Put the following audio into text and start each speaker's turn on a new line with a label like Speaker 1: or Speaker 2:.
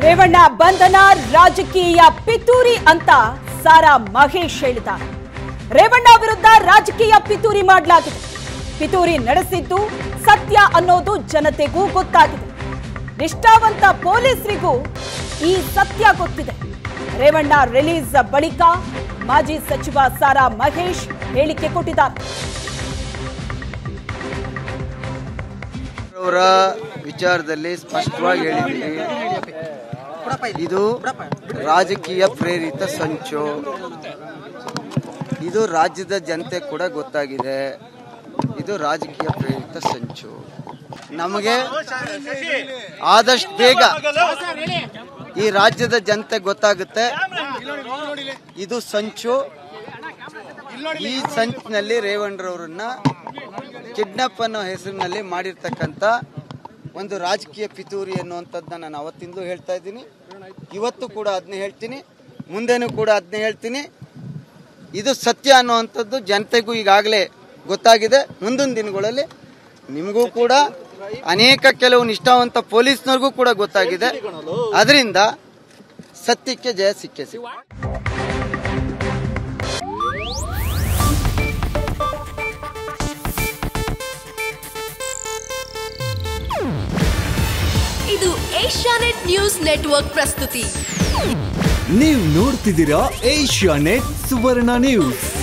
Speaker 1: ರೇವಣ್ಣ ಬಂಧನ ರಾಜಕೀಯ ಪಿತೂರಿ ಅಂತ ಸಾರಾ ಮಹೇಶ್ ಹೇಳಿದ್ದಾರೆ ರೇವಣ್ಣ ವಿರುದ್ಧ ರಾಜಕೀಯ ಪಿತೂರಿ ಮಾಡಲಾಗಿದೆ ಪಿತೂರಿ ನಡೆಸಿದ್ದು ಸತ್ಯ ಅನ್ನೋದು ಜನತೆಗೂ ಗೊತ್ತಾಗಿದೆ ನಿಷ್ಠಾವಂತ ಪೊಲೀಸರಿಗೂ ಈ ಸತ್ಯ ಗೊತ್ತಿದೆ ರೇವಣ್ಣ ರಿಲೀಸ್ ಬಳಿಕ ಮಾಜಿ ಸಚಿವ ಸಾರಾ ಮಹೇಶ್ ಹೇಳಿಕೆ ಕೊಟ್ಟಿದ್ದಾರೆ
Speaker 2: ಅವರ ವಿಚಾರದಲ್ಲಿ ಸ್ಪಷ್ಟವಾಗಿ ಹೇಳಿದ್ದೀವಿ ಇದು ರಾಜಕೀಯ ಪ್ರೇರಿತ ಸಂಚು ಇದು ರಾಜ್ಯದ ಜನತೆ ಕೂಡ ಗೊತ್ತಾಗಿದೆ ಇದು ರಾಜಕೀಯ ಪ್ರೇರಿತ ಸಂಚು ನಮಗೆ ಆದಷ್ಟು ಬೇಗ ಈ ರಾಜ್ಯದ ಜನತೆ ಗೊತ್ತಾಗುತ್ತೆ ಇದು ಸಂಚು ಈ ಸಂಚಿನಲ್ಲಿ ರೇವಣ್ಣರವರನ್ನ ಕಿಡ್ನಾಪ್ ಅನ್ನೋ ಹೆಸರಿನಲ್ಲಿ ಮಾಡಿರ್ತಕ್ಕಂಥ ಒಂದು ರಾಜಕೀಯ ಪಿತೂರಿ ಅನ್ನುವಂಥದ್ದನ್ನ ನಾನು ಅವತ್ತಿಂದಲೂ ಹೇಳ್ತಾ ಇದ್ದೀನಿ ಇವತ್ತು ಕೂಡ ಅದನ್ನೇ ಹೇಳ್ತೀನಿ ಮುಂದೆನೂ ಕೂಡ ಅದನ್ನೇ ಹೇಳ್ತೀನಿ ಇದು ಸತ್ಯ ಅನ್ನುವಂಥದ್ದು ಜನತೆಗೂ ಈಗಾಗಲೇ ಗೊತ್ತಾಗಿದೆ ಮುಂದಿನ ದಿನಗಳಲ್ಲಿ ನಿಮಗೂ ಕೂಡ ಅನೇಕ ಕೆಲವು ನಿಷ್ಠಾವಂತ ಪೊಲೀಸ್ನವ್ರಿಗೂ ಕೂಡ ಗೊತ್ತಾಗಿದೆ ಅದರಿಂದ ಸತ್ಯಕ್ಕೆ ಜಯ ಸಿಕ್ಕೇ ಸಿಕ್ಕ
Speaker 3: ಇದು ಏಷ್ಯಾನೆಟ್ ನ್ಯೂಸ್ ನೆಟ್ವರ್ಕ್ ಪ್ರಸ್ತುತಿ
Speaker 4: ನೀವು ನೋಡ್ತಿದ್ದೀರಾ ಏಷ್ಯಾ ನೆಟ್ ಸುವರ್ಣ ನ್ಯೂಸ್